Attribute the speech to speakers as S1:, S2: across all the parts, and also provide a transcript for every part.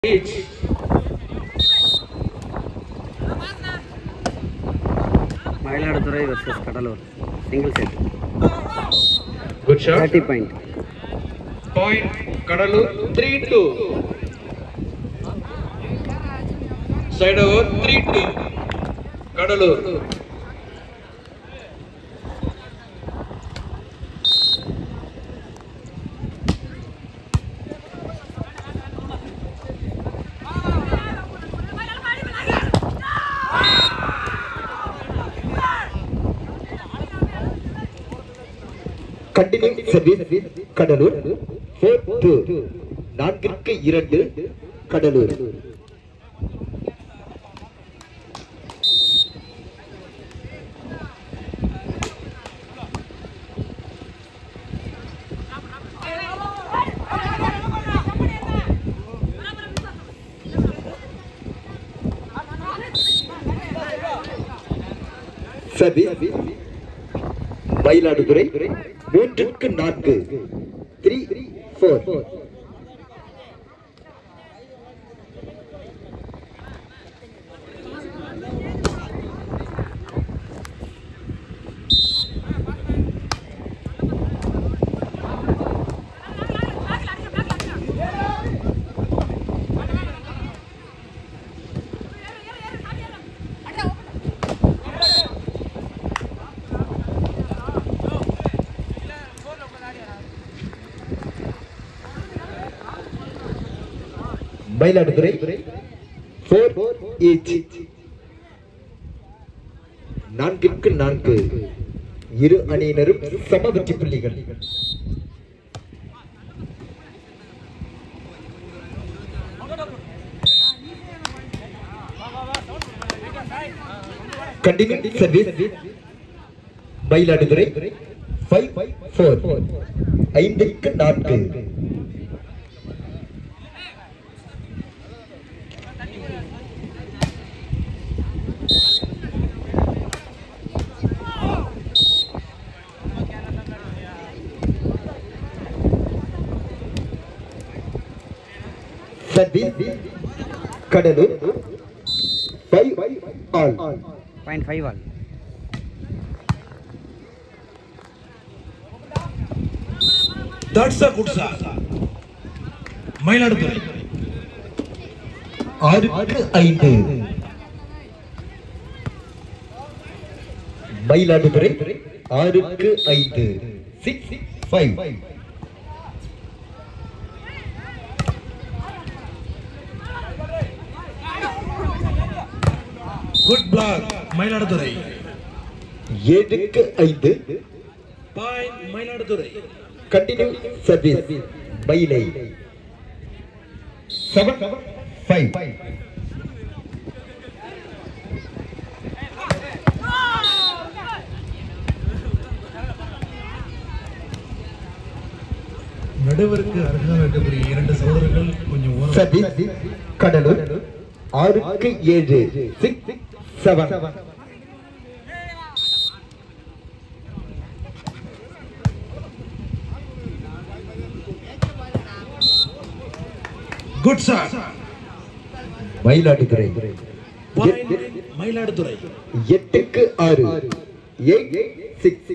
S1: each.
S2: Mayiladuthurai versus Cuddalore single set
S1: Good shot.
S2: Thirty point
S1: Point Kadalur 3 2. Side over 3 2. Kadalur.
S3: Continue service Cuddalore four two நான்கிற்கு இரண்டு Cuddalore service Mayiladuthurai மூன்றுக்கு நான்கு three four Mayiladuthurai four each நான்கிற்கு நான்கு இரு அணியினரும் சம வெற்றி புள்ளிகள் continue service Mayiladuthurai five four ஐந்துக்கு நான்கு service Cuddalore five all
S2: point five all
S4: That's a good shot. Mayiladuthurai
S3: ஆறுக்கு ஐந்து மயிலாடுதுறை ஆறுக்கு ஐந்து six five
S4: good block Mayiladuthurai
S3: ஏழுக்கு ஐந்து
S4: point Mayiladuthurai
S3: continue service Mayilai seven five
S4: நடுவருக்கு அருகாக இருக்கக்கூடிய இரண்டு சகோதரர்கள் கொஞ்சம் ஓரம்
S3: சர்வீஸ் கடலூர் ஆறுக்கு ஏழு six seven
S4: good shot
S3: Mayiladuthurai
S4: point Mayiladuthurai
S3: எட்டுக்கு ஆறு eight six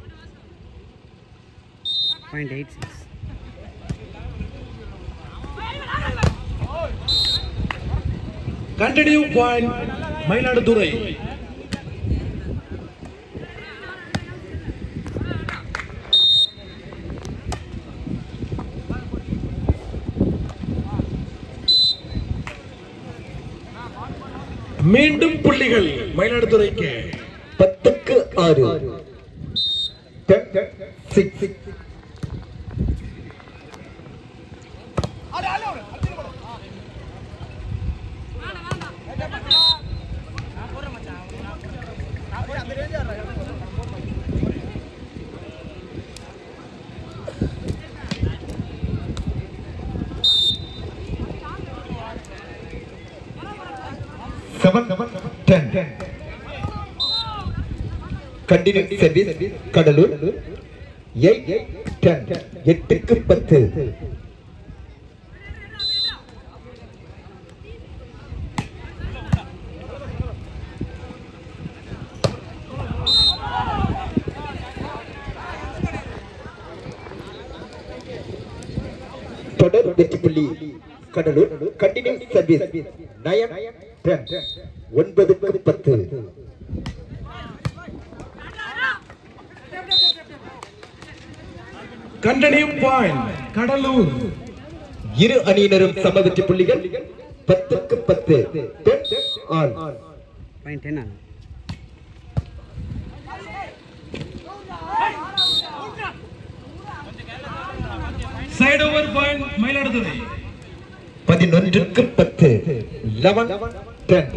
S2: point eight six
S4: continue point Mayiladuthurai மீண்டும் புள்ளிகள் மயிலாடுதுறைக்கு
S3: பத்துக்கு ஆறு ten six seven ten continue service Cuddalore eight ten எட்டுக்கு பத்து தொடர் வெற்றி புள்ளி Cuddalore continue service nine ten ஒன்பதுக்கு பத்து
S4: கண்டனியூ பாயிண்ட் கடலூர்
S3: இரு அணியினரும் சம வெற்றி புள்ளிகள் பத்துக்கு பத்து டென் ஆல்
S2: பாயிண்ட் டென் ஆகும்
S4: சைடு ஓவர் பாயிண்ட் மயிலாடுதுறை
S3: பதினொன்றுக்கு பத்து eleven ten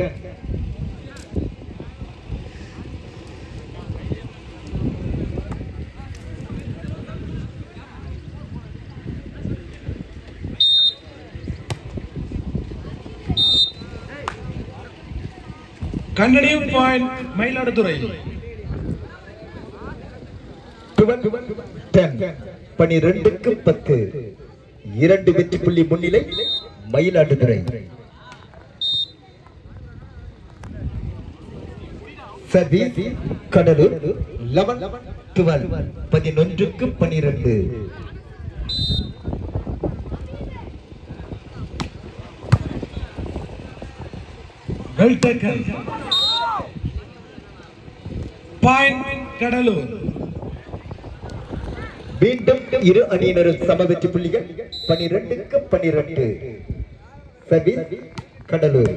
S4: continue point Mayiladuthurai
S3: ten பனிரெண்டுக்கு பத்து இரண்டு வெற்றி புள்ளி முன்னிலை Mayiladuthurai service Cuddalore eleven twelve பதினொன்றுக்கு பனிரெண்டு
S4: வெல் டேக்கன் பாயிண்ட் கடலூர்
S3: மீண்டும் இரு அணியினரும் சம வெற்றி புள்ளிகள் பனிரெண்டுக்கு பனிரெண்டு service Cuddalore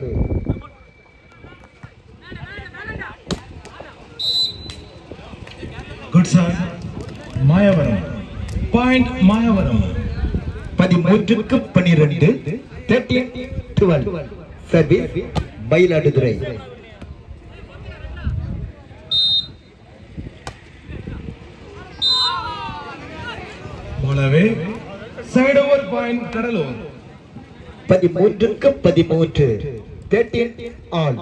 S4: good sir Mayavaram point Mayavaram
S3: பதிமூன்றுக்கு பனிரெண்டு தேர்ட்டீன் டுவெல் சர்வீஸ் மயிலாடுதுறை
S4: போலவே சைடு ஓவர் பாயிண்ட் கடலூர்
S3: பதிமூன்றுக்கு பதிமூன்று thirteen all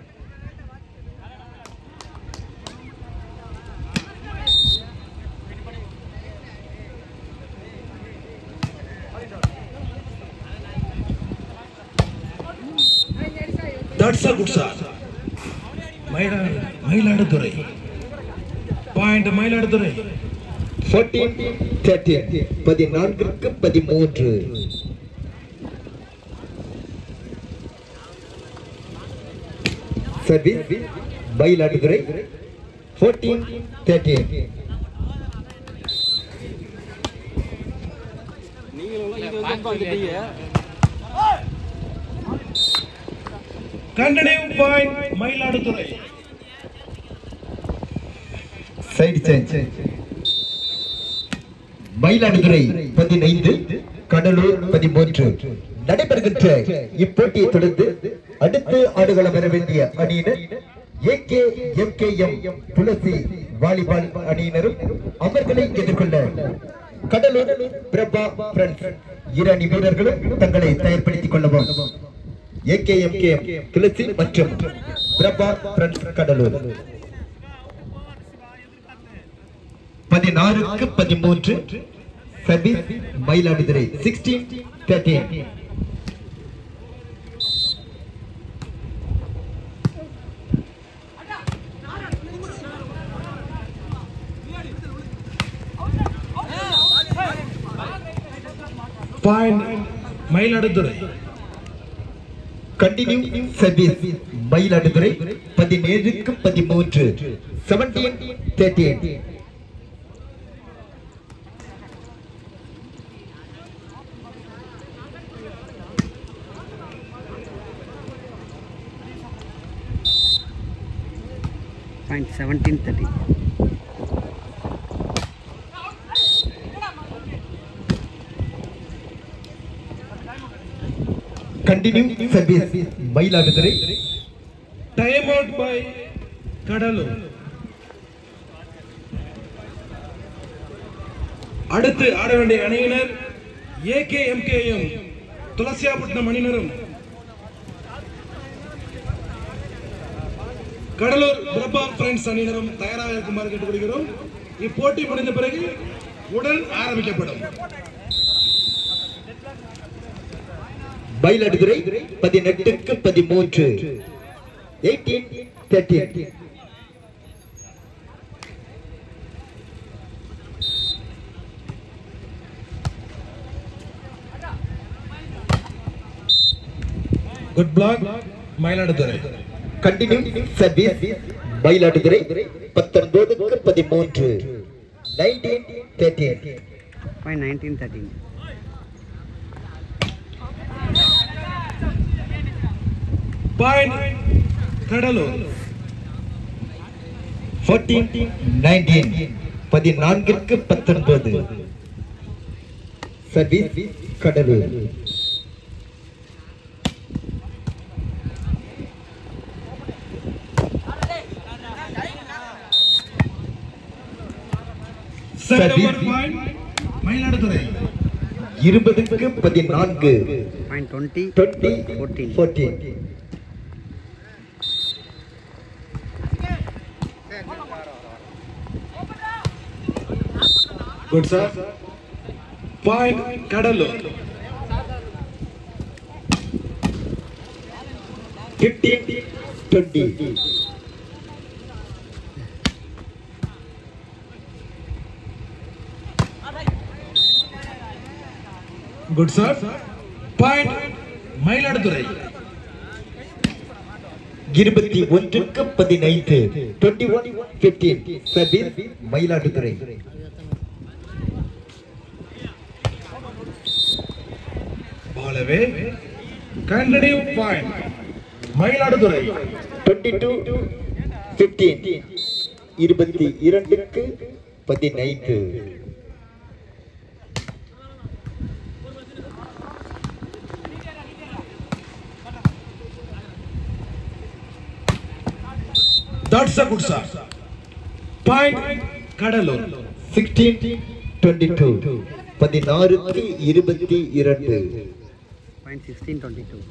S4: that's a good sir மயிலாடு Mayiladuthurai point Mayiladuthurai
S3: fourteen thirteen பதினான்கிற்கு பதிமூன்று service Mayiladuthurai fourteen thirteen
S4: continue point Mayiladuthurai
S3: side change Mayiladuthurai பதினைந்து கடலூர் பதிமூன்று நடைபெறுகின்ற இப்போட்டியை தொடர்ந்து அடுத்து ஆடுகளம் வர வேண்டிய அணியினர் ஏகே எம்கேஎம் துளசி வாலிபால் அணியினரும் அவர்களை எதிர்கொள்ள கடலூர் பிரபா ஃப்ரெண்ட்ஸ் இரு அணி வீரர்களும் தங்களை தயார்படுத்திக் கொள்ளவும் ஏகே எம்கேஎம் துளசி மற்றும் பிரபா ஃப்ரெண்ட்ஸ் கடலூர் பதினாறுக்கு பதிமூன்று service Mayiladuthurai sixteen thirteen
S4: point Mayiladuthurai
S3: continue service Mayiladuthurai பதினேழுக்கு பதிமூன்று seventeen thirteen
S2: point seventeen thirty
S3: continue service Mayiladuthurai
S4: time out by Cuddalore அடுத்து ஆட வேண்டிய அணியினர் ஏகே எம்கேஎம் துளசியாப்பட்டினம் அணியினரும் கடலூர் பிரபா பிரெண்ட்ஸ் அணியினரும் தயாராக இருக்குமாறு கேட்டுக்கொள்கிறோம் இப்போட்டி முடிந்த பிறகு உடன் ஆரம்பிக்கப்படும்
S3: மயிலாடுதுறை பதினெட்டுக்கு பதிமூன்று eighteen thirteen
S4: good block Mayiladuthurai
S3: continue service Mayiladuthurai பத்தொன்பதுக்கு பதிமூன்று nineteen thirteen
S2: point nineteen thirteen
S4: point Cuddalore
S3: fourteen nineteen பதினான்கிற்கு பத்தொன்பது service Cuddalore
S4: side over point Mayiladuthurai
S3: இருபதுக்கு பதினான்கு
S2: point twenty
S3: twenty
S2: fourteen
S3: fourteen
S4: good sir point Cuddalore
S3: fifteen twenty
S4: good sir point Mayiladuthurai
S3: இருபத்தி ஒன்றுக்கு பதினைந்து twenty one fifteen service Mayiladuthurai
S4: பாலவே continue point Mayiladuthurai
S3: twenty two fifteen இருபத்தி இரண்டுக்கு பதினைந்து
S4: that's a good sir point Cuddalore
S3: sixteen twenty two பதினாறுக்கு இருபத்தி இரண்டு
S2: point sixteen twenty two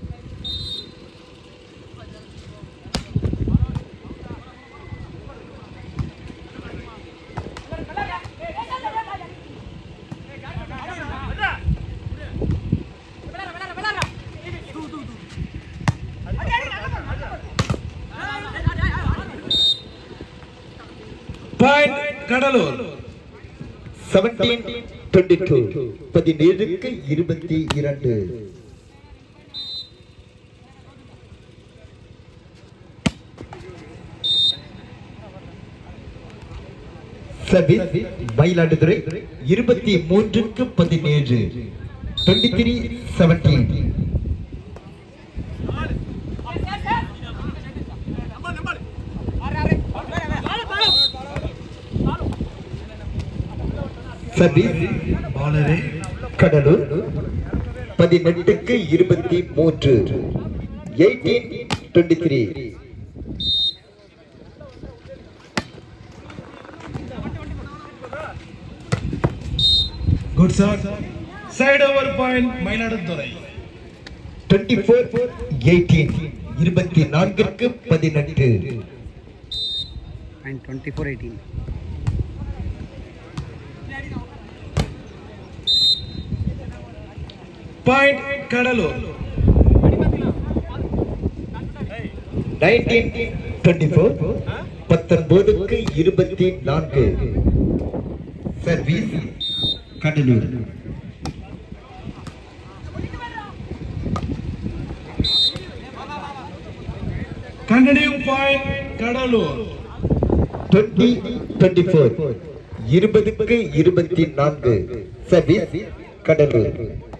S4: point Cuddalore
S3: seventeen twenty two பதினேழுக்கு இருபத்தி இரண்டு சர்வீஸ் மயிலாடுதுறை இருபத்தி மூன்றுக்கு பதினேழு டுவெண்ட்டி த்ரீ செவன்டீன் சர்வீஸ்
S4: பாலவே
S3: கடலூர் பதினெட்டுக்கு இருபத்தி மூன்று eighteen twenty three
S4: good sir side over point Mayiladuthurai
S3: twenty four eighteen இருபத்தி நான்கிற்கு பதினெட்டு
S2: point twenty four eighteen
S4: point Cuddalore
S3: nineteen twenty four பத்தொன்பதுக்கு இருபத்தி நான்கு service Cuddalore
S4: continue point Cuddalore
S3: twenty twenty four இருபதுக்கு இருபத்தி நான்கு சர்வீஸ் கடலூர்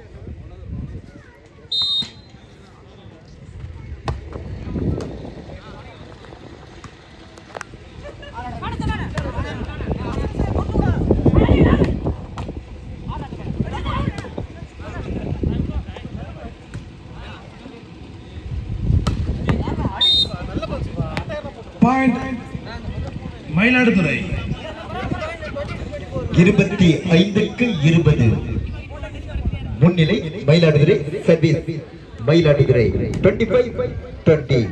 S4: பாயிண்ட் மயிலாடுதுறை
S3: இருபத்தி ஐந்துக்கு இருபது முன்னிலை Mayiladuthurai service Mayiladuthurai twenty five twenty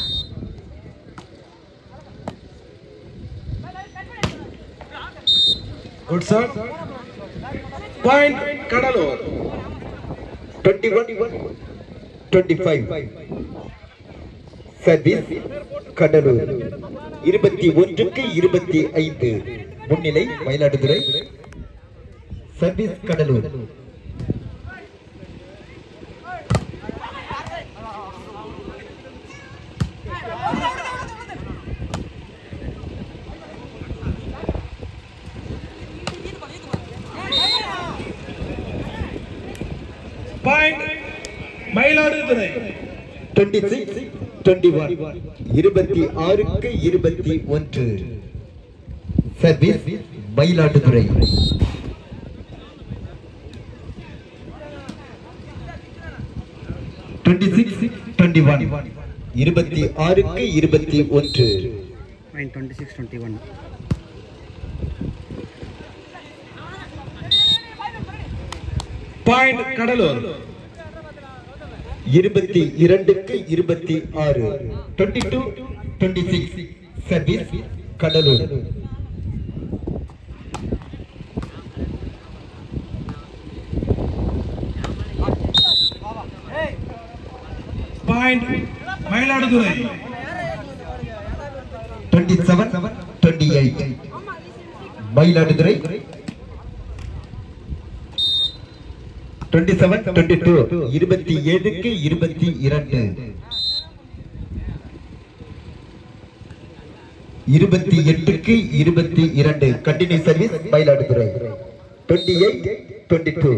S4: good sir point Cuddalore
S3: twenty one twenty five service Cuddalore இருபத்தி ஒன்றுக்கு இருபத்தி ஐந்து முன்னிலை Mayiladuthurai service Cuddalore twenty six twenty one இருபத்தி ஆறுக்கு இருபத்தி ஒன்று service Mayiladuthurai twenty six twenty one இருபத்தி ஆறுக்கு இருபத்தி ஒன்று
S2: point twenty six twenty one
S4: point Cuddalore
S3: இருபத்தி இரண்டுக்கு இருபத்தி ஆறு twenty two twenty six service Cuddalore
S4: point Mayiladuthurai
S3: twenty seven twenty eight Mayiladuthurai twenty seven twenty two இருபத்தி ஏழுக்கு இருபத்தி இரண்டு இருபத்தி எட்டுக்கு இருபத்தி இரண்டு continue service Mayiladuthurai twenty eight twenty two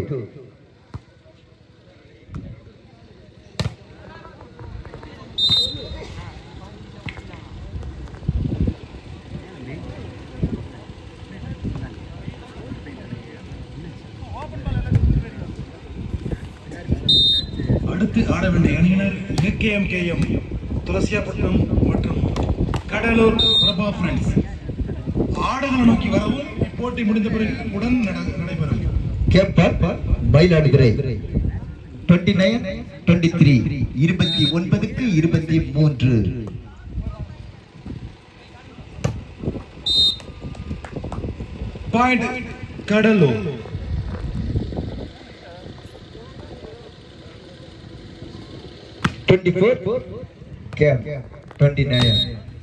S4: அடுத்து ஆட வேண்டிய அணியினர் ஏகேஎம்கேஎம் துளசியாப்பட்டினம் மற்றும் கடலூர் பிரபா ஃப்ரெண்ட்ஸ் ஆடுகளை நோக்கி வரவும் இப்போட்டி முடிந்த பிறகு உடன் நட- நடைபெறும்
S3: கேம்பர் Mayiladuthurai twenty nine twenty three இருபத்தி ஒன்பதுக்கு இருபத்தி மூன்று
S4: point Cuddalore
S3: twenty four game twenty nine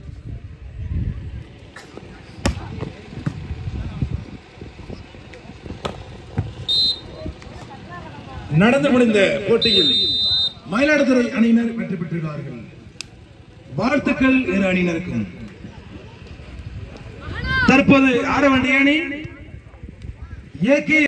S4: நடந்து முடிந்த போட்டியில் மயிலாடுதுறை அணியினர் வெற்றி பெற்றிருக்கிறார்கள் வாழ்த்துக்கள் இரு அணியினருக்கும் தற்போது ஆட வேண்டிய அணி ஏகே